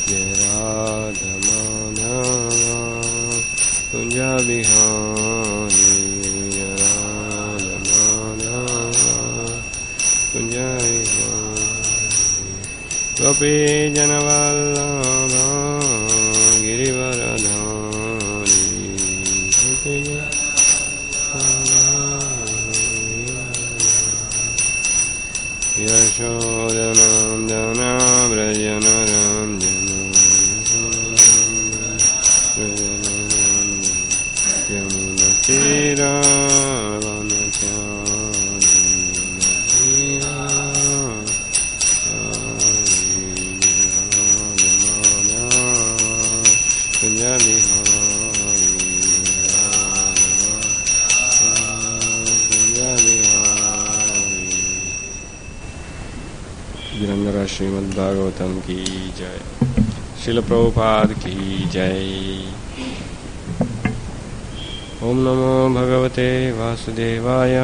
जय राधमाधव कुञ्जा बिहारी जय राधमाधव कुञ्जा बिहारी गोपी जनवल्लभ गिरिवरधारी गोपी यशोदनन्दना गिरंदरा श्रीमद् भागवतम की जय शिल प्रभुपाद की जय ओम नमो भगवते वासुदेवाय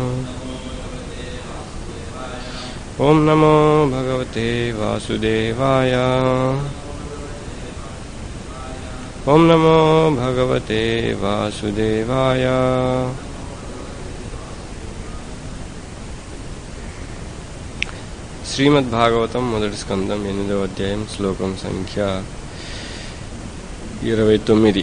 ओम नमो भगवते वासुदेवाय ओम नमो भगवते वासुदेवाय శ్రీమద్ భాగవతం మొదటి స్కందం ఎనిమిదవ అధ్యాయం శ్లోకం సంఖ్య ఇరవై తొమ్మిది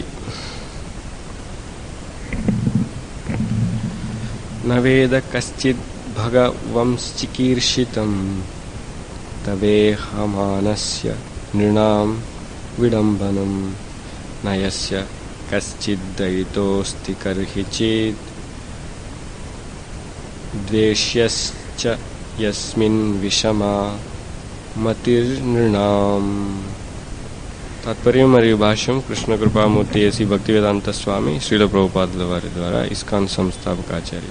నవేద కశ్చిద్ భగవంశ్చికీర్షితం తవేహమానస్య నృణాం విడంబనం నయస్య కశ్చిద్దయితోస్తి కర్హి చేత్ ద్వేష్యశ్చ యస్మిన్ విషమా మతిర్నృణాం తాత్పర్యం మరియు భాష్యం కృష్ణ కృపామూర్తి ఏసి భక్తివేదాంత స్వామి శ్రీల ప్రభుపాదుల వారి ద్వారా ఇస్కాన్ సంస్థాపకాచార్య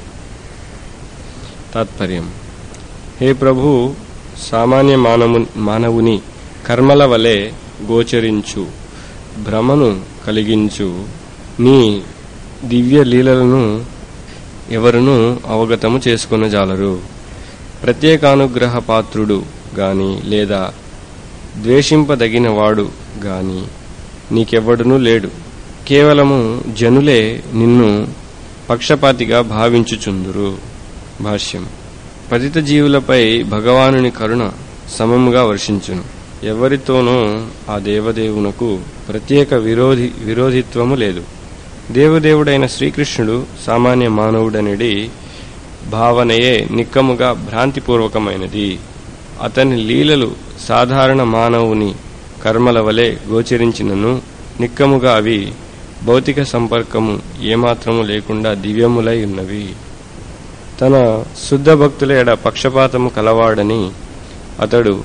తాత్పర్యం హే ప్రభు సామాన్య మానవు మానవుని కర్మల వలె గోచరించు భ్రమను కలిగించు నీ దివ్య లీలలను ఎవరునూ అవగతము చేసుకునజాలరు ప్రత్యేకానుగ్రహ పాత్రుడు గాని లేదా ద్వేషింపదగిన వాడు గాని నీకెవ్వడునూ లేడు కేవలము జనులే నిన్ను పక్షపాతిగా భావించుచుందురు భాష్యం పతిత జీవులపై భగవానుని కరుణ సమముగా వర్షించును ఎవరితోనూ ఆ దేవదేవునకు ప్రత్యేక విరోధి విరోధిత్వము లేదు దేవదేవుడైన శ్రీకృష్ణుడు సామాన్య మానవుడనిడి భావనయే నిక్కముగా భ్రాంతిపూర్వకమైనది అతని లీలలు సాధారణ మానవుని కర్మల వలె గోచరించినను నిక్కముగా అవి భౌతిక సంపర్కము ఏమాత్రము లేకుండా దివ్యములై ఉన్నవి తన శుద్ధ భక్తుల ఎడ పక్షపాతము కలవాడని అతడు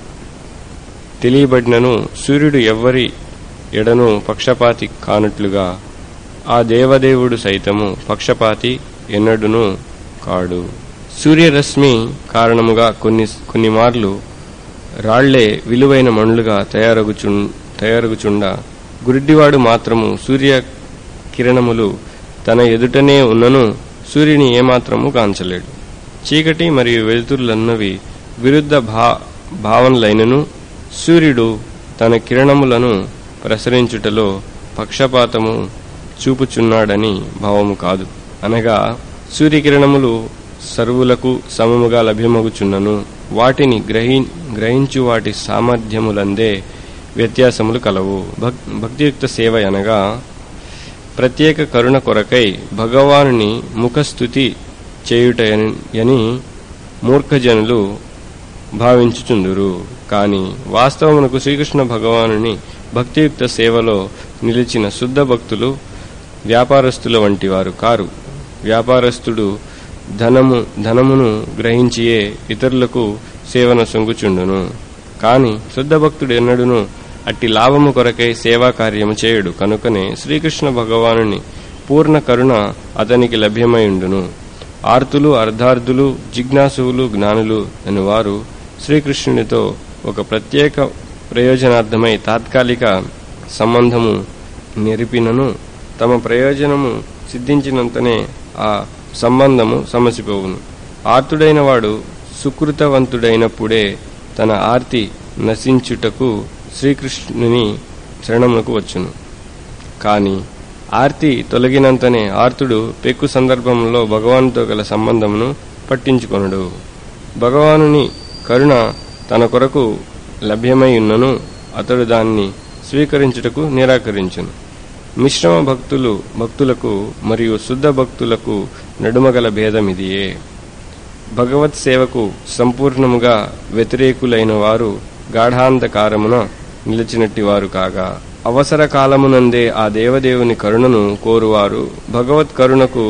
తెలియబడినను సూర్యుడు ఎవ్వరి ఎడను పక్షపాతి కానట్లుగా ఆ దేవదేవుడు సైతము పక్షపాతి ఎన్నడును కాడు సూర్యరశ్మి కారణముగా కొన్ని కొన్ని మార్లు రాళ్లే విలువైన మణులుగా తయారగుచు తయారగుచుండ గుడ్డివాడు మాత్రము సూర్య కిరణములు తన ఎదుటనే ఉన్నను సూర్యుని ఏమాత్రము కాంచలేడు చీకటి మరియు వెలుతురులన్నవి విరుద్ధ భా భావనలైనను సూర్యుడు తన కిరణములను ప్రసరించుటలో పక్షపాతము చూపుచున్నాడని భావము కాదు అనగా సూర్యకిరణములు సర్వులకు సమముగా లభ్యమగుచున్నను వాటిని గ్రహి గ్రహించు వాటి సామర్థ్యములందే వ్యత్యాసములు కలవు భక్ భక్తియుక్త సేవ అనగా ప్రత్యేక కరుణ కొరకై భగవానుని ముఖస్థుతి చేయుటయని మూర్ఖజనులు భావించుచుందురు కాని వాస్తవమునకు శ్రీకృష్ణ భగవానుని భక్తియుక్త సేవలో నిలిచిన శుద్ధ భక్తులు వ్యాపారస్తుల వంటి వారు కారు వ్యాపారస్తుడు ధనము ధనమును గ్రహించియే ఇతరులకు సేవన సొంగుచుండును కాని శుద్ధ భక్తుడు ఎన్నడును అట్టి లాభము కొరకై సేవా కార్యము చేయుడు కనుకనే శ్రీకృష్ణ భగవానుని పూర్ణ కరుణ అతనికి లభ్యమైండును ఆర్తులు అర్ధార్థులు జిజ్ఞాసువులు జ్ఞానులు అని వారు శ్రీకృష్ణునితో ఒక ప్రత్యేక ప్రయోజనార్థమై తాత్కాలిక సంబంధము నెరిపినను తమ ప్రయోజనము సిద్ధించినంతనే ఆ సంబంధము సమసిపోవును ఆర్తుడైన వాడు సుకృతవంతుడైనప్పుడే తన ఆర్తి నశించుటకు శ్రీకృష్ణుని శరణమునకు వచ్చును కాని ఆర్తి తొలగినంతనే ఆర్తుడు పెక్కు సందర్భంలో భగవానుతో గల సంబంధమును పట్టించుకొనుడు భగవానుని కరుణ తన కొరకు లభ్యమై ఉన్నను అతడు దాన్ని స్వీకరించుటకు నిరాకరించును మిశ్రమ భక్తులు భక్తులకు మరియు శుద్ధ భక్తులకు నడుమగల భేదమిదియే భగవత్ సేవకు సంపూర్ణముగా వ్యతిరేకులైన వారు గాఢాంధకారమున నిలిచినట్టి వారు కాగా అవసర కాలమునందే ఆ దేవదేవుని కరుణను కోరువారు భగవత్ కరుణకు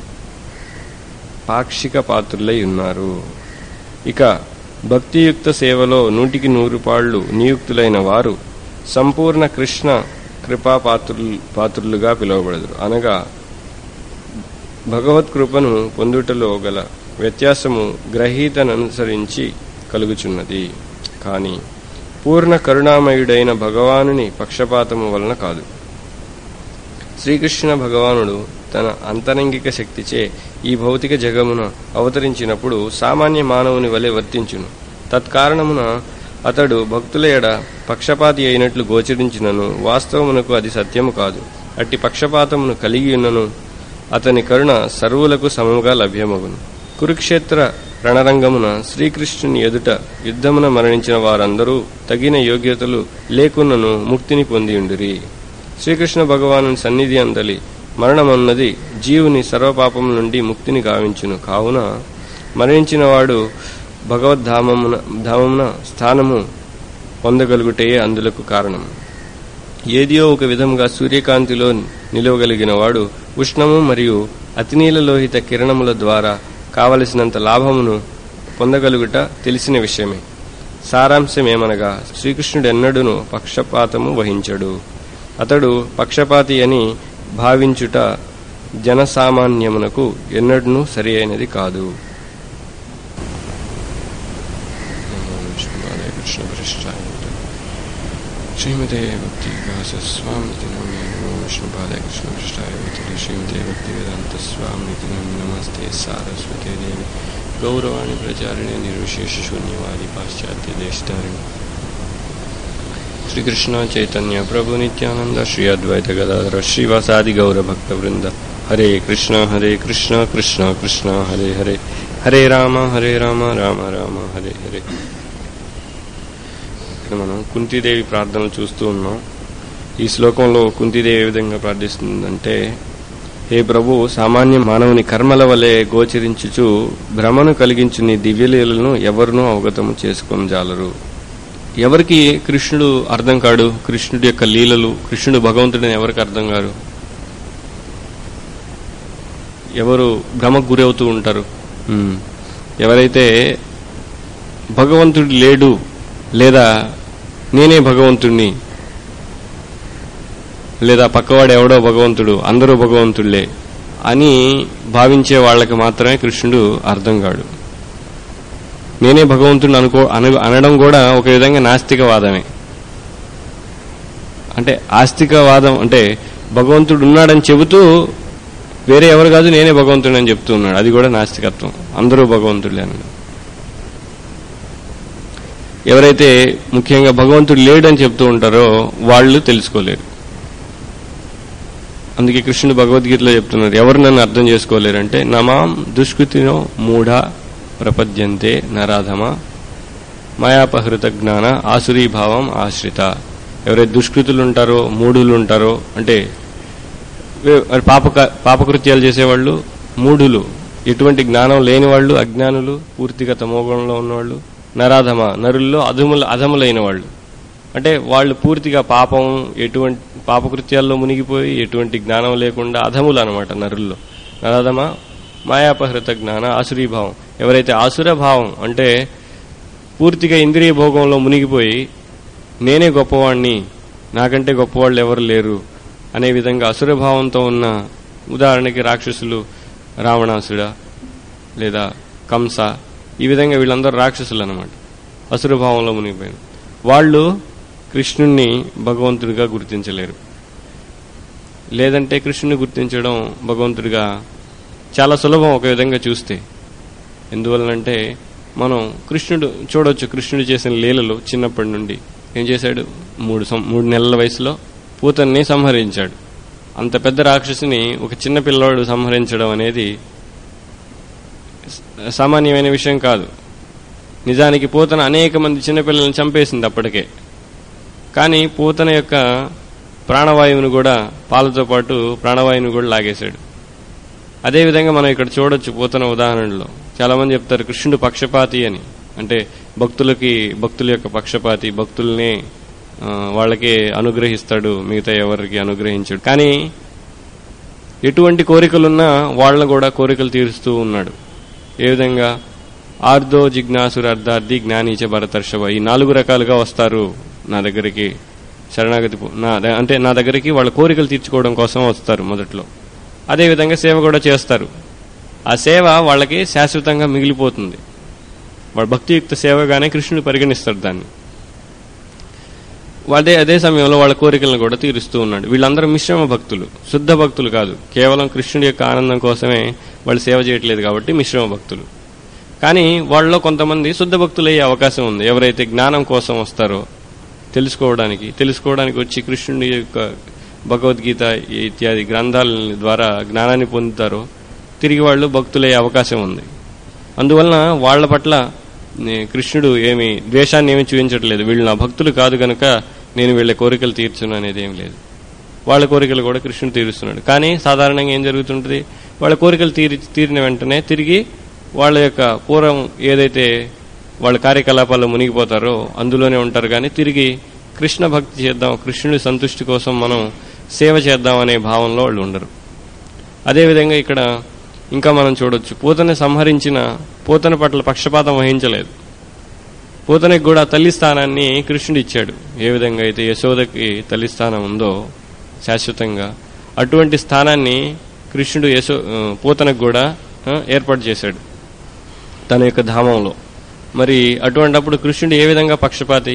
పాక్షిక పాత్రులై ఉన్నారు ఇక భక్తియుక్త సేవలో నూటికి నూరు పాళ్లు నియుక్తులైన వారు సంపూర్ణ కృష్ణ కృపా పాత్రులు పాత్రులుగా పిలువబడదు అనగా భగవత్ కృపను పొందుటలో గల వ్యత్యాసము గ్రహీతననుసరించి కలుగుచున్నది కాని పూర్ణ కరుణామయుడైన భగవానుని పక్షపాతము వలన కాదు శ్రీకృష్ణ భగవానుడు తన అంతరంగిక శక్తిచే ఈ భౌతిక జగమున అవతరించినప్పుడు సామాన్య మానవుని వలె వర్తించును తత్కారణమున అతడు భక్తుల ఎడ పక్షపాతి అయినట్లు గోచరించినను వాస్తవమునకు అది సత్యము కాదు అట్టి పక్షపాతమును కలిగి ఉన్నను అతని కరుణ సర్వులకు సమముగా లభ్యమగును కురుక్షేత్ర రణరంగమున శ్రీకృష్ణుని ఎదుట యుద్ధమున మరణించిన వారందరూ తగిన యోగ్యతలు లేకున్నను ముక్తిని పొందియుండిరి శ్రీకృష్ణ భగవాను సన్నిధి అందలి మరణమన్నది జీవుని సర్వపాపం నుండి ముక్తిని గావించును కావున మరణించిన వాడు భగవద్ధామమున ధామమున స్థానము పొందగలుగుటే అందులకు కారణం ఏదియో ఒక విధముగా సూర్యకాంతిలో నిలవగలిగిన వాడు ఉష్ణము మరియు అతినీల లోహిత కిరణముల ద్వారా కావలసినంత లాభమును పొందగలుగుట తెలిసిన విషయమే సారాంశమేమనగా శ్రీకృష్ణుడెన్నడూను పక్షపాతము వహించడు అతడు పక్షపాతి అని భావించుట జనసామాన్యమునకు ఎన్నడూ సరి అయినది కాదు శ్రీమతే భక్తి వికాస స్వామితి నమే నమో విష్ణుపాదాయ కృష్ణ పృష్ఠాయ భూతలే శ్రీమతే భక్తి వేదాంత స్వామితి నమే నమస్తే సారస్వతే దేవి గౌరవాణి ప్రచారిణి నిర్విశేష శూన్యవాది పాశ్చాత్య దేశతారిణి శ్రీకృష్ణ చైతన్య ప్రభు నిత్యానంద శ్రీ అద్వైత గదాధర శ్రీవాసాది గౌర భక్త వృంద హరే కృష్ణ హరే కృష్ణ కృష్ణ కృష్ణ హరే హరే హరే రామ హరే రామ రామ రామ హరే హరే ఇక్కడ మనం కుంతీదేవి ప్రార్థనలు చూస్తూ ఉన్నాం ఈ శ్లోకంలో కుంతీదేవి ఏ విధంగా ప్రార్థిస్తుందంటే హే ప్రభు సామాన్య మానవుని కర్మల వలె గోచరించుచు భ్రమను కలిగించు నీ దివ్యలీలను ఎవరునూ అవగతము చేసుకొని జాలరు ఎవరికి కృష్ణుడు అర్థం కాడు కృష్ణుడి యొక్క లీలలు కృష్ణుడు భగవంతుడని ఎవరికి అర్థం కాడు ఎవరు భ్రమకు గురవుతూ ఉంటారు ఉమ్. ఎవరైతే భగవంతుడు లేడు లేదా నేనే భగవంతుణ్ణి లేదా పక్కవాడు ఎవడో భగవంతుడు అందరూ భగవంతుళ్ళే అని భావించే వాళ్ళకి మాత్రమే కృష్ణుడు అర్థం కాడు నేనే భగవంతుడిని అనుకో అన- అనడం కూడా ఒక విధంగా నాస్తికవాదమే అంటే ఆస్తికవాదం అంటే భగవంతుడు ఉన్నాడని చెబుతూ వేరే ఎవరు కాదు నేనే భగవంతుడు అని చెప్తూ ఉన్నాడు అది కూడా నాస్తికత్వం అందరూ భగవంతుడే అనడం ఎవరైతే ముఖ్యంగా భగవంతుడు లేడని చెప్తూ ఉంటారో వాళ్ళు తెలుసుకోలేరు అందుకే కృష్ణుడు భగవద్గీతలో చెప్తున్నారు ఎవరు నన్ను అర్థం చేసుకోలేరంటే నమాం దుష్కృతినో మూఢ ప్రపద్యంతే నరాధమ మాయాపహృత జ్ఞాన ఆసురీభావం ఆశ్రిత ఎవరైతే దుష్కృతులు ఉంటారో మూఢులు ఉంటారో అంటే వే- మరి పాప పాపకృత్యాలు చేసేవాళ్ళు మూఢులు ఎటువంటి జ్ఞానం లేని వాళ్ళు అజ్ఞానులు పూర్తిగా తమోగుణంలో ఉన్నవాళ్ళు నరాధమ నరుల్లో అధముల అధములైన వాళ్ళు అంటే వాళ్ళు పూర్తిగా పాపం ఎటువంటి పాపకృత్యాల్లో మునిగిపోయి ఎటువంటి జ్ఞానం లేకుండా అధములు అనమాట నరుల్లో నరాధమ మాయాపహృత జ్ఞాన ఆసురీభావం ఎవరైతే ఆసుర భావం అంటే పూర్తిగా ఇంద్రియ భోగంలో మునిగిపోయి నేనే గొప్పవాణ్ణి నాకంటే గొప్పవాళ్ళు ఎవరు లేరు అనే విధంగా అసురభావంతో ఉన్న ఉదాహరణకి రాక్షసులు రావణాసుడ లేదా కంస ఈ విధంగా వీళ్ళందరూ రాక్షసులు అనమాట అసురభావంలో మునిగిపోయిన వాళ్ళు కృష్ణుణ్ణి భగవంతుడిగా గుర్తించలేరు లేదంటే కృష్ణుని గుర్తించడం భగవంతుడిగా చాలా సులభం ఒక విధంగా చూస్తే ఎందువలనంటే మనం కృష్ణుడు చూడొచ్చు కృష్ణుడు చేసిన లీలలు చిన్నప్పటి నుండి ఏం చేశాడు మూడు సం- మూడు నెలల వయసులో పూతన్ని సంహరించాడు అంత పెద్ద రాక్షసిని ఒక చిన్న పిల్లవాడు సంహరించడం అనేది స- సామాన్యమైన విషయం కాదు నిజానికి పూతన అనేక మంది చిన్నపిల్లల్ని చంపేసింది అప్పటికే కానీ పూతన యొక్క ప్రాణవాయువును కూడా పాలతో పాటు ప్రాణవాయువును కూడా లాగేశాడు అదేవిధంగా మనం ఇక్కడ చూడొచ్చు పూతన ఉదాహరణలో చాలా మంది చెప్తారు కృష్ణుడు పక్షపాతి అని అంటే భక్తులకి భక్తుల యొక్క పక్షపాతి భక్తుల్ని ఆ, వాళ్ళకి అనుగ్రహిస్తాడు మిగతా ఎవరికి అనుగ్రహించాడు కానీ ఎటువంటి కోరికలున్నా వాళ్ళని కూడా కోరికలు తీరుస్తూ ఉన్నాడు ఏ విధంగా ఆర్దో జిజ్ఞాసుర అర్ధార్థి జ్ఞానీచ భరతర్షభ ఈ నాలుగు రకాలుగా వస్తారు నా దగ్గరికి శరణాగతి పో- నా ద- అంటే నా దగ్గరికి వాళ్ళ కోరికలు తీర్చుకోవడం కోసం వస్తారు మొదట్లో అదేవిధంగా సేవ కూడా చేస్తారు ఆ సేవ వాళ్ళకి శాశ్వతంగా మిగిలిపోతుంది వాళ్ళ భక్తియుక్త సేవగానే కృష్ణుడు పరిగణిస్తాడు దాన్ని అదే అదే సమయంలో వాళ్ళ కోరికలను కూడా తీరుస్తూ ఉన్నాడు వీళ్ళందరూ మిశ్రమ భక్తులు శుద్ధ భక్తులు కాదు కేవలం కృష్ణుడి యొక్క ఆనందం కోసమే వాళ్ళు సేవ చేయట్లేదు కాబట్టి మిశ్రమ భక్తులు కానీ వాళ్ళలో కొంతమంది శుద్ధ భక్తులు అయ్యే అవకాశం ఉంది ఎవరైతే జ్ఞానం కోసం వస్తారో తెలుసుకోవడానికి తెలుసుకోవడానికి వచ్చి కృష్ణుడి యొక్క భగవద్గీత ఇత్యాది గ్రంథాల ద్వారా జ్ఞానాన్ని పొందుతారో తిరిగి వాళ్ళు భక్తులయ్యే అవకాశం ఉంది అందువలన వాళ్ళ పట్ల నే- కృష్ణుడు ఏమి ద్వేషాన్ని ఏమి చూపించట్లేదు వీళ్ళు నా భక్తులు కాదు కనుక నేను వీళ్ళ కోరికలు తీర్చును అనేది ఏం లేదు వాళ్ళ కోరికలు కూడా కృష్ణుడు తీరుస్తున్నాడు కానీ సాధారణంగా ఏం జరుగుతుంటుంది వాళ్ళ కోరికలు తీరి తీరిన వెంటనే తిరిగి వాళ్ళ యొక్క పూర్వం ఏదైతే వాళ్ళ కార్యకలాపాల్లో మునిగిపోతారో అందులోనే ఉంటారు కానీ తిరిగి కృష్ణ భక్తి చేద్దాం కృష్ణుడి సంతుష్టి కోసం మనం సేవ చేద్దాం అనే భావంలో వాళ్ళు ఉండరు అదేవిధంగా ఇక్కడ ఇంకా మనం చూడొచ్చు పూతని సంహరించిన పూతన పట్ల పక్షపాతం వహించలేదు పూతనకి కూడా తల్లి స్థానాన్ని కృష్ణుడు ఇచ్చాడు ఏ విధంగా అయితే యశోదకి తల్లి స్థానం ఉందో శాశ్వతంగా అటువంటి స్థానాన్ని కృష్ణుడు యశో ఆ, పూతనకు కూడా ఆ, ఏర్పాటు చేశాడు తన యొక్క ధామంలో మరి అటువంటప్పుడు కృష్ణుడు ఏ విధంగా పక్షపాతి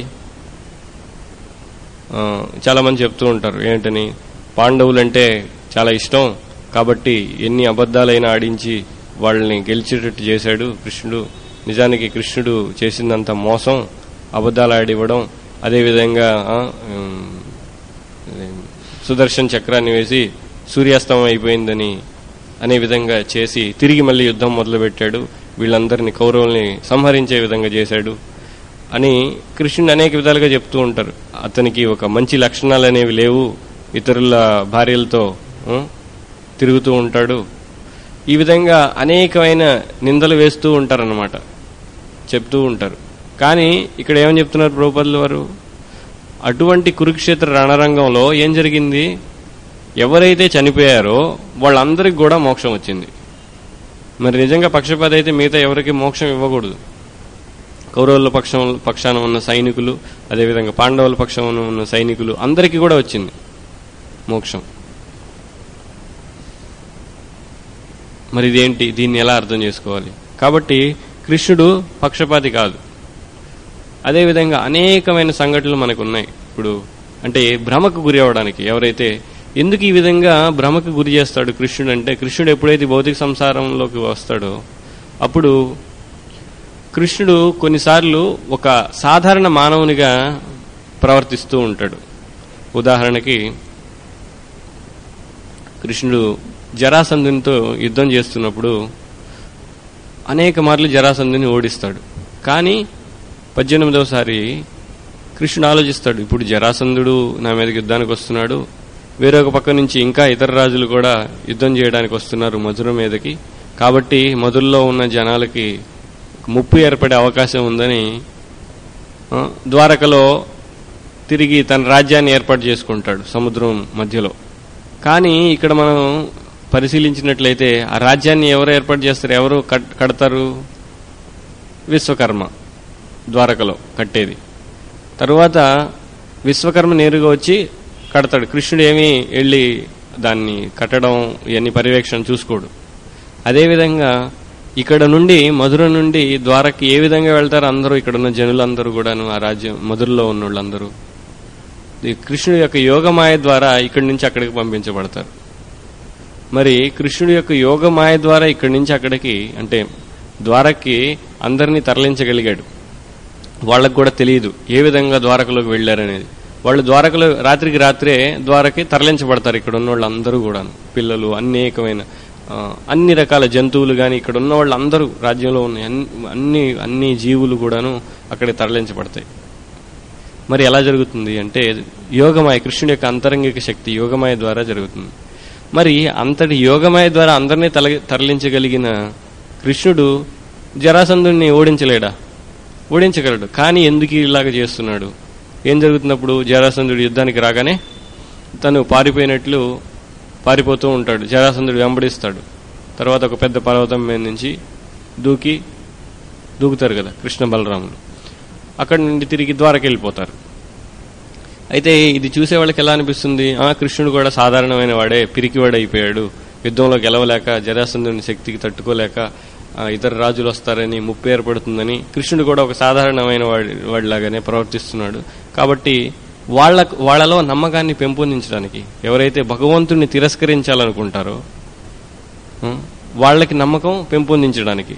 ఆ, చాలా మంది చెప్తూ ఉంటారు ఏంటని పాండవులంటే చాలా ఇష్టం కాబట్టి ఎన్ని అబద్ధాలైనా ఆడించి వాళ్ళని గెలిచేటట్టు చేశాడు కృష్ణుడు నిజానికి కృష్ణుడు చేసిందంత మోసం అబద్ధాలు ఆడివ్వడం అదేవిధంగా ఆ, ఉమ్, సుదర్శన్ చక్రాన్ని వేసి సూర్యాస్తమం అయిపోయిందని అనే విధంగా చేసి తిరిగి మళ్ళీ యుద్ధం మొదలుపెట్టాడు వీళ్ళందరినీ కౌరవుల్ని సంహరించే విధంగా చేశాడు అని కృష్ణుడు అనేక విధాలుగా చెప్తూ ఉంటారు అతనికి ఒక మంచి లక్షణాలు అనేవి లేవు ఇతరుల భార్యలతో ఆ, తిరుగుతూ ఉంటాడు ఈ విధంగా అనేకమైన నిందలు వేస్తూ ఉంటారన్నమాట చెప్తూ ఉంటారు కానీ ఇక్కడ ఏమని చెప్తున్నారు ప్రభుపదుల వారు అటువంటి కురుక్షేత్ర రణరంగంలో ఏం జరిగింది ఎవరైతే చనిపోయారో వాళ్ళందరికి కూడా మోక్షం వచ్చింది మరి నిజంగా పక్షపాత అయితే మిగతా ఎవరికి మోక్షం ఇవ్వకూడదు కౌరవుల పక్షం పక్షాన ఉన్న సైనికులు అదేవిధంగా పాండవుల పక్షాన ఉన్న సైనికులు అందరికీ కూడా వచ్చింది మోక్షం మరి ఇదేంటి దీన్ని ఎలా అర్థం చేసుకోవాలి కాబట్టి కృష్ణుడు పక్షపాతి కాదు అదేవిధంగా అనేకమైన సంఘటనలు మనకు ఉన్నాయి ఇప్పుడు అంటే భ్రమకు గురి అవడానికి ఎవరైతే ఎందుకు ఈ విధంగా భ్రమకు గురి చేస్తాడు కృష్ణుడు అంటే కృష్ణుడు ఎప్పుడైతే భౌతిక సంసారంలోకి వస్తాడో అప్పుడు కృష్ణుడు కొన్నిసార్లు ఒక సాధారణ మానవునిగా ప్రవర్తిస్తూ ఉంటాడు ఉదాహరణకి కృష్ణుడు జరాసంధునితో యుద్ధం చేస్తున్నప్పుడు అనేక మార్లు జరాసంధుని ఓడిస్తాడు కానీ పద్దెనిమిదవసారి కృష్ణుడు ఆలోచిస్తాడు ఇప్పుడు జరాసంధుడు నా మీదకి యుద్ధానికి వస్తున్నాడు వేరొక పక్క నుంచి ఇంకా ఇతర రాజులు కూడా యుద్ధం చేయడానికి వస్తున్నారు మధుర మీదకి కాబట్టి మధురలో ఉన్న జనాలకి ముప్పు ఏర్పడే అవకాశం ఉందని ఆ, ద్వారకలో తిరిగి తన రాజ్యాన్ని ఏర్పాటు చేసుకుంటాడు సముద్రం మధ్యలో కానీ ఇక్కడ మనం పరిశీలించినట్లయితే ఆ రాజ్యాన్ని ఎవరు ఏర్పాటు చేస్తారు ఎవరు కట్- కడతారు విశ్వకర్మ ద్వారకలో కట్టేది తరువాత విశ్వకర్మ నేరుగా వచ్చి కడతాడు కృష్ణుడు ఏమీ వెళ్ళి దాన్ని కట్టడం ఇవన్నీ పర్యవేక్షణ చూసుకోడు అదేవిధంగా ఇక్కడ నుండి మధుర నుండి ద్వారకి ఏ విధంగా వెళ్తారు అందరూ ఇక్కడ ఉన్న జనులందరూ కూడాను ఆ రాజ్యం మధురలో ఉన్న వాళ్ళందరూ ఈ కృష్ణుడి యొక్క యోగమాయ ద్వారా ఇక్కడి నుంచి అక్కడికి పంపించబడతారు మరి కృష్ణుడి యొక్క యోగమాయ ద్వారా ఇక్కడి నుంచి అక్కడికి అంటే ద్వారకి అందరినీ తరలించగలిగాడు వాళ్ళకు కూడా తెలియదు ఏ విధంగా ద్వారకలోకి వెళ్ళారనేది వాళ్ళు ద్వారకలో రాత్రికి రాత్రే ద్వారకి తరలించబడతారు ఇక్కడ ఉన్న వాళ్ళందరూ కూడా పిల్లలు అనేకమైన ఆ, అన్ని రకాల జంతువులు కానీ ఇక్కడ ఉన్న వాళ్ళందరూ రాజ్యంలో ఉన్న అన్ని- అన్ని అన్ని జీవులు కూడాను అక్కడికి తరలించబడతాయి మరి ఎలా జరుగుతుంది అంటే యోగమాయ కృష్ణుడి యొక్క అంతరంగిక శక్తి యోగమాయ ద్వారా జరుగుతుంది మరి అంతటి యోగమాయ ద్వారా అందరినీ తల తరలించగలిగిన కృష్ణుడు జరాసంధుడిని ఓడించలేడా ఓడించగలడు కానీ ఎందుకు ఇలాగ చేస్తున్నాడు ఏం జరుగుతున్నప్పుడు జరాసంధుడు యుద్ధానికి రాగానే తను పారిపోయినట్లు పారిపోతూ ఉంటాడు జరాసంధుడు వెంబడిస్తాడు తర్వాత ఒక పెద్ద పర్వతం మీద నుంచి దూకి దూకుతారు కదా కృష్ణ బలరాములు అక్కడి నుండి తిరిగి ద్వారకి వెళ్ళిపోతారు అయితే ఇది చూసే వాళ్ళకి ఎలా అనిపిస్తుంది ఆ కృష్ణుడు కూడా సాధారణమైన వాడే పిరికివాడు అయిపోయాడు యుద్ధంలో గెలవలేక జరాసంధుని శక్తికి తట్టుకోలేక ఆ, ఇతర రాజులు వస్తారని ముప్పు ఏర్పడుతుందని కృష్ణుడు కూడా ఒక సాధారణమైన వాడి వాడిలాగానే ప్రవర్తిస్తున్నాడు కాబట్టి వాళ్ళ వాళ్ళలో నమ్మకాన్ని పెంపొందించడానికి ఎవరైతే భగవంతుణ్ణి తిరస్కరించాలనుకుంటారో ఉం, వాళ్ళకి నమ్మకం పెంపొందించడానికి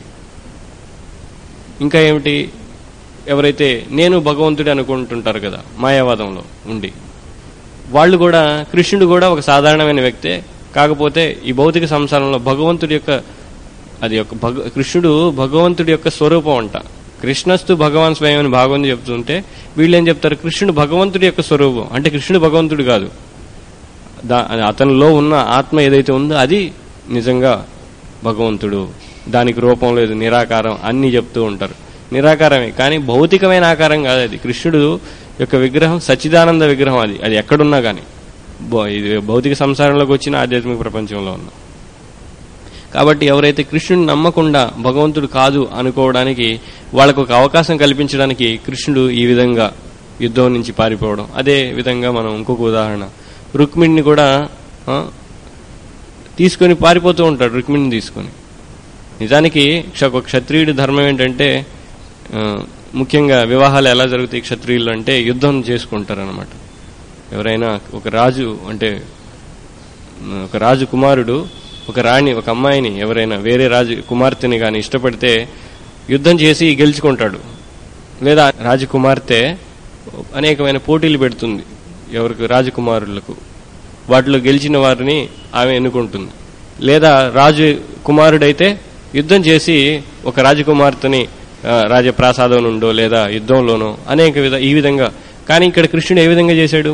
ఇంకా ఏమిటి ఎవరైతే నేను భగవంతుడి అనుకుంటుంటారు కదా మాయావాదంలో ఉండి వాళ్ళు కూడా కృష్ణుడు కూడా ఒక సాధారణమైన వ్యక్తే కాకపోతే ఈ భౌతిక సంసారంలో భగవంతుడి యొక్క అది యొక్క భగ కృష్ణుడు భగవంతుడి యొక్క స్వరూపం అంట కృష్ణస్తు భగవాన్ స్వయం అని భాగవంతుడు చెప్తుంటే వీళ్ళు ఏం చెప్తారు కృష్ణుడు భగవంతుడి యొక్క స్వరూపం అంటే కృష్ణుడు భగవంతుడు కాదు దా- అతనిలో ఉన్న ఆత్మ ఏదైతే ఉందో అది నిజంగా భగవంతుడు దానికి రూపం లేదు నిరాకారం అన్ని చెప్తూ ఉంటారు నిరాకారమే కానీ భౌతికమైన ఆకారం కాదు అది కృష్ణుడు యొక్క విగ్రహం సచ్చిదానంద విగ్రహం అది అది ఎక్కడున్నా కానీ భౌ- ఇది భౌతిక సంసారంలోకి వచ్చిన ఆధ్యాత్మిక ప్రపంచంలో ఉన్న కాబట్టి ఎవరైతే కృష్ణుని నమ్మకుండా భగవంతుడు కాదు అనుకోవడానికి వాళ్ళకు ఒక అవకాశం కల్పించడానికి కృష్ణుడు ఈ విధంగా యుద్ధం నుంచి పారిపోవడం అదే విధంగా మనం ఇంకొక ఉదాహరణ రుక్మిణిని కూడా ఆ, తీసుకొని పారిపోతూ ఉంటాడు రుక్మిణిని తీసుకొని నిజానికి క్ష- ఒక క్షత్రియుడి ధర్మం ఏంటంటే ఆ, ముఖ్యంగా వివాహాలు ఎలా జరుగుతాయి క్షత్రియులు అంటే యుద్ధం చేసుకుంటారనమాట ఎవరైనా ఒక రాజు అంటే ఉమ్, ఒక రాజు కుమారుడు ఒక రాణి ఒక అమ్మాయిని ఎవరైనా వేరే రాజు కుమార్తెని కానీ ఇష్టపడితే యుద్ధం చేసి గెలుచుకుంటాడు లేదా రాజకుమార్తె అనేకమైన పోటీలు పెడుతుంది ఎవరికి రాజకుమారులకు వాటిలో గెలిచిన వారిని ఆమె ఎన్నుకుంటుంది లేదా రాజు కుమారుడైతే యుద్ధం చేసి ఒక రాజకుమార్తెని ఆ, రాజప్రాసాదం నుండో లేదా యుద్ధంలోనో అనేక విధ ఈ విధంగా కానీ ఇక్కడ కృష్ణుడు ఏ విధంగా చేశాడు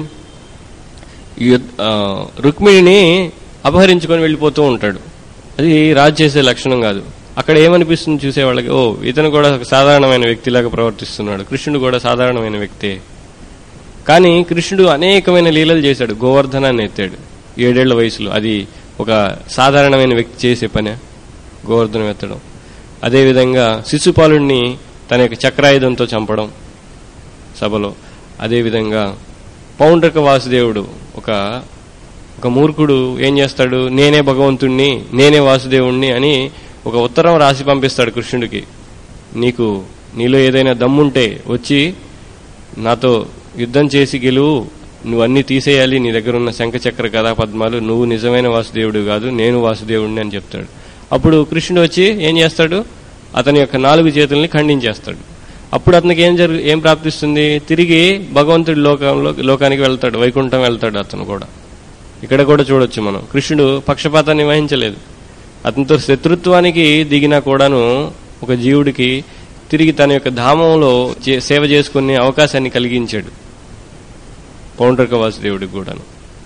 యుద్- ఆ, రుక్మిణిని అపహరించుకొని వెళ్ళిపోతూ ఉంటాడు అది రాజు చేసే లక్షణం కాదు అక్కడ ఏమనిపిస్తుంది చూసే వాళ్ళకి ఓ ఇతను కూడా ఒక సాధారణమైన వ్యక్తిలాగా ప్రవర్తిస్తున్నాడు కృష్ణుడు కూడా సాధారణమైన వ్యక్తే కానీ కృష్ణుడు అనేకమైన లీలలు చేశాడు గోవర్ధనాన్ని ఎత్తాడు ఏడేళ్ల వయసులో అది ఒక సాధారణమైన వ్యక్తి చేసే పనే గోవర్ధనం ఎత్తడం అదేవిధంగా శిశుపాలుడిని తన యొక్క చక్రాయుధంతో చంపడం సభలో అదేవిధంగా పౌండ్రక వాసుదేవుడు ఒక ఒక మూర్ఖుడు ఏం చేస్తాడు నేనే భగవంతుణ్ణి నేనే వాసుదేవుణ్ణి అని ఒక ఉత్తరం రాసి పంపిస్తాడు కృష్ణుడికి నీకు నీలో ఏదైనా దమ్ముంటే వచ్చి నాతో యుద్ధం చేసి గెలువు నువ్వు అన్ని తీసేయాలి నీ దగ్గర ఉన్న శంఖచక్ర కథాపద్మాలు నువ్వు నిజమైన వాసుదేవుడు కాదు నేను వాసుదేవుడిని అని చెప్తాడు అప్పుడు కృష్ణుడు వచ్చి ఏం చేస్తాడు అతని యొక్క నాలుగు చేతుల్ని ఖండించేస్తాడు అప్పుడు అతనికి ఏం జరుగు ఏం ప్రాప్తిస్తుంది తిరిగి భగవంతుడి లోకంలో లోకానికి వెళ్తాడు వైకుంఠం వెళ్తాడు అతను కూడా ఇక్కడ కూడా చూడొచ్చు మనం కృష్ణుడు పక్షపాతాన్ని వహించలేదు అతనితో శత్రుత్వానికి దిగినా కూడాను ఒక జీవుడికి తిరిగి తన యొక్క ధామంలో చే- సేవ చేసుకునే అవకాశాన్ని కలిగించాడు పౌండ్రక వాసుదేవుడికి కూడాను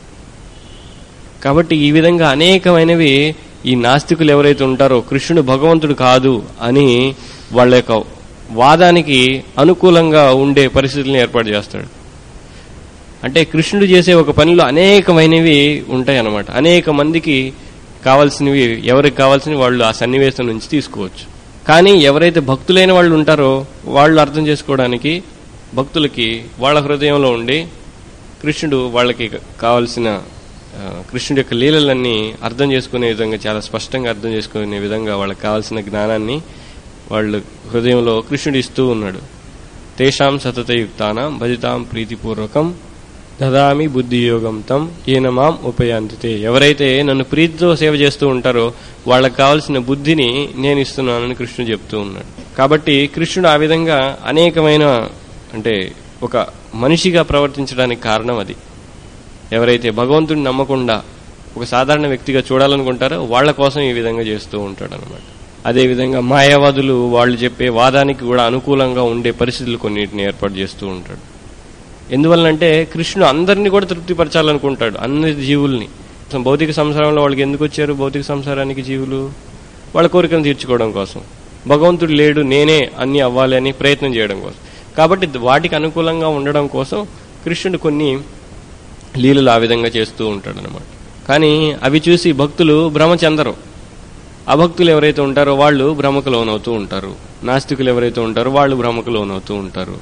కాబట్టి ఈ విధంగా అనేకమైనవి ఈ నాస్తికులు ఎవరైతే ఉంటారో కృష్ణుడు భగవంతుడు కాదు అని వాళ్ళ యొక్క వాదానికి అనుకూలంగా ఉండే పరిస్థితులను ఏర్పాటు చేస్తాడు అంటే కృష్ణుడు చేసే ఒక పనిలో అనేకమైనవి ఉంటాయి అన్నమాట అనేక మందికి కావాల్సినవి ఎవరికి కావాల్సినవి వాళ్ళు ఆ సన్నివేశం నుంచి తీసుకోవచ్చు కానీ ఎవరైతే భక్తులైన వాళ్ళు ఉంటారో వాళ్ళు అర్థం చేసుకోవడానికి భక్తులకి వాళ్ళ హృదయంలో ఉండి కృష్ణుడు వాళ్ళకి కావలసిన ఆ, కృష్ణుడి యొక్క లీలలన్నీ అర్థం చేసుకునే విధంగా చాలా స్పష్టంగా అర్థం చేసుకునే విధంగా వాళ్ళకి కావాల్సిన జ్ఞానాన్ని వాళ్ళ హృదయంలో కృష్ణుడు ఇస్తూ ఉన్నాడు తేషాం సతతయుక్తానం భజితాం ప్రీతిపూర్వకం దదామి బుద్ధియోగం తం ఈయన మాం ఉపయాంతితే ఎవరైతే నన్ను ప్రీతితో సేవ చేస్తూ ఉంటారో వాళ్ళకి కావాల్సిన బుద్ధిని నేను ఇస్తున్నానని కృష్ణుడు చెప్తూ ఉన్నాడు కాబట్టి కృష్ణుడు ఆ విధంగా అనేకమైన అంటే ఒక మనిషిగా ప్రవర్తించడానికి కారణం అది ఎవరైతే భగవంతుడిని నమ్మకుండా ఒక సాధారణ వ్యక్తిగా చూడాలనుకుంటారో వాళ్ళ కోసం ఈ విధంగా చేస్తూ ఉంటాడు అనమాట అదేవిధంగా మాయావాదులు వాళ్ళు చెప్పే వాదానికి కూడా అనుకూలంగా ఉండే పరిస్థితులు కొన్నిటిని ఏర్పాటు చేస్తూ ఉంటాడు ఎందువల్లంటే కృష్ణుడు అందరినీ కూడా తృప్తిపరచాలనుకుంటాడు అన్ని జీవుల్ని అసలు భౌతిక సంసారంలో వాళ్ళకి ఎందుకు వచ్చారు భౌతిక సంసారానికి జీవులు వాళ్ళ కోరికను తీర్చుకోవడం కోసం భగవంతుడు లేడు నేనే అన్ని అవ్వాలి అని ప్రయత్నం చేయడం కోసం కాబట్టి వాటికి అనుకూలంగా ఉండడం కోసం కృష్ణుడు కొన్ని లీలలు ఆ విధంగా చేస్తూ ఉంటాడు అనమాట కానీ అవి చూసి భక్తులు భ్రమ చెందరు అభక్తులు ఎవరైతే ఉంటారో వాళ్ళు భ్రమకు లోనవుతూ ఉంటారు నాస్తికులు ఎవరైతే ఉంటారో వాళ్ళు భ్రమకు లోనవుతూ ఉంటారు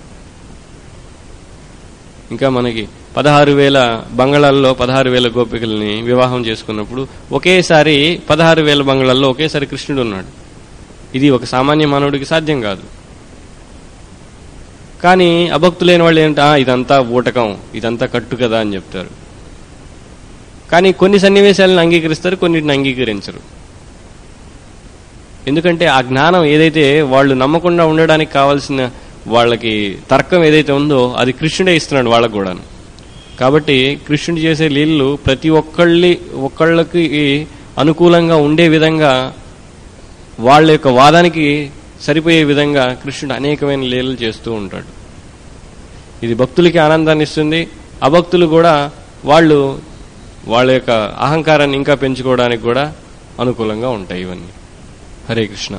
ఇంకా మనకి పదహారు వేల బంగాళాల్లో పదహారు వేల గోపికల్ని వివాహం చేసుకున్నప్పుడు ఒకేసారి పదహారు వేల బంగాళాల్లో ఒకేసారి కృష్ణుడు ఉన్నాడు ఇది ఒక సామాన్య మానవుడికి సాధ్యం కాదు కానీ అభక్తులైన వాళ్ళు ఏంటా ఇదంతా ఊటకం ఇదంతా కట్టు కదా అని చెప్తారు కానీ కొన్ని సన్నివేశాలను అంగీకరిస్తారు కొన్నిటిని అంగీకరించరు ఎందుకంటే ఆ జ్ఞానం ఏదైతే వాళ్ళు నమ్మకుండా ఉండడానికి కావాల్సిన వాళ్ళకి తర్కం ఏదైతే ఉందో అది కృష్ణుడే ఇస్తున్నాడు వాళ్ళకు కూడా కాబట్టి కృష్ణుడు చేసే లీలలు ప్రతి ఒక్కళ్ళి ఒక్కళ్ళకి అనుకూలంగా ఉండే విధంగా వాళ్ళ యొక్క వాదానికి సరిపోయే విధంగా కృష్ణుడు అనేకమైన లీలలు చేస్తూ ఉంటాడు ఇది భక్తులకి ఆనందాన్ని ఇస్తుంది అభక్తులు కూడా వాళ్ళు వాళ్ళ యొక్క అహంకారాన్ని ఇంకా పెంచుకోవడానికి కూడా అనుకూలంగా ఉంటాయి ఇవన్నీ హరే కృష్ణ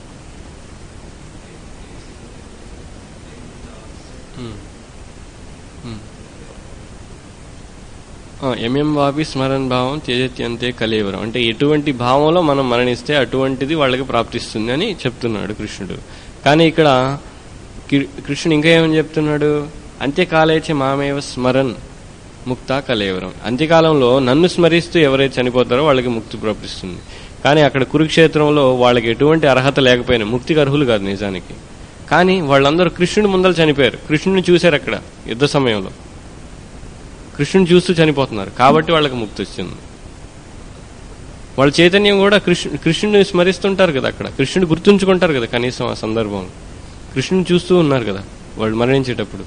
ఎంఎం వాపి స్మరణ భావం త్యజత్యంతే కలేవరం అంటే ఎటువంటి భావంలో మనం మరణిస్తే అటువంటిది వాళ్ళకి ప్రాప్తిస్తుంది అని చెప్తున్నాడు కృష్ణుడు కానీ ఇక్కడ కృష్ణుడు ఇంకా ఏమని చెప్తున్నాడు అంత్యకాలేచ మామేవ స్మరన్ ముక్త కలేవరం అంత్యకాలంలో నన్ను స్మరిస్తూ ఎవరైతే చనిపోతారో వాళ్ళకి ముక్తి ప్రాప్తిస్తుంది కానీ అక్కడ కురుక్షేత్రంలో వాళ్ళకి ఎటువంటి అర్హత లేకపోయినా ముక్తికి అర్హులు కాదు నిజానికి కానీ వాళ్ళందరూ కృష్ణుడి ముందర చనిపోయారు కృష్ణుడిని చూశారు అక్కడ యుద్ధ సమయంలో కృష్ణుని చూస్తూ చనిపోతున్నారు కాబట్టి వాళ్ళకి ముక్తి వచ్చింది వాళ్ళ చైతన్యం కూడా కృష్ణు కృష్ణుని స్మరిస్తుంటారు కదా అక్కడ కృష్ణుని గుర్తుంచుకుంటారు కదా కనీసం ఆ సందర్భంలో కృష్ణుని చూస్తూ ఉన్నారు కదా వాళ్ళు మరణించేటప్పుడు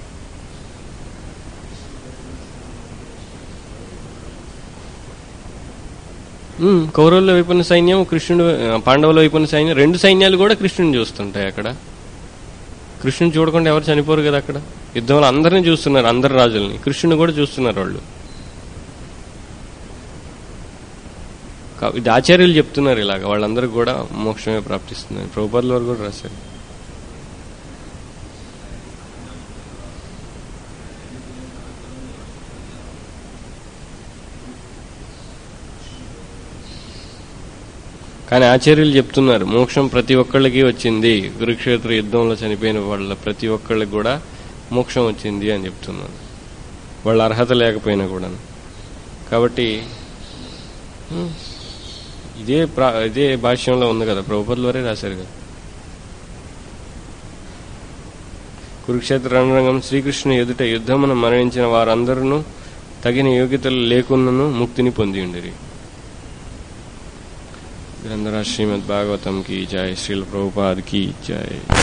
కౌరవుల వైపున్న సైన్యం కృష్ణుడు పాండవుల వైపున్న సైన్యం రెండు సైన్యాలు కూడా కృష్ణుని చూస్తుంటాయి అక్కడ కృష్ణుని చూడకుండా ఎవరు చనిపోరు కదా అక్కడ యుద్ధంలో అందరిని చూస్తున్నారు అందరు రాజుల్ని కృష్ణుని కూడా చూస్తున్నారు వాళ్ళు ఇది ఆచార్యులు చెప్తున్నారు ఇలాగ వాళ్ళందరికీ కూడా మోక్షమే ప్రాప్తిస్తున్నారు ప్రభుపాదుల వారు కూడా రాశారు కానీ ఆచార్యులు చెప్తున్నారు మోక్షం ప్రతి ఒక్కళ్ళకి వచ్చింది కురుక్షేత్ర యుద్ధంలో చనిపోయిన వాళ్ళ ప్రతి ఒక్కళ్ళకి కూడా మోక్షం వచ్చింది అని చెప్తున్నారు వాళ్ళ అర్హత లేకపోయినా కూడా కాబట్టి ఇదే ఇదే భాష్యంలో ఉంది కదా ప్రభుపదుల వారే రాశారు కదా కురుక్షేత్ర రణరంగం శ్రీకృష్ణ ఎదుట యుద్ధమున మరణించిన వారందరూ తగిన యోగ్యతలు లేకున్నను ముక్తిని పొంది ఉండిరి ग्रंथराज श्रीमद भागवतम की जय श्रील प्रभुपाद की जय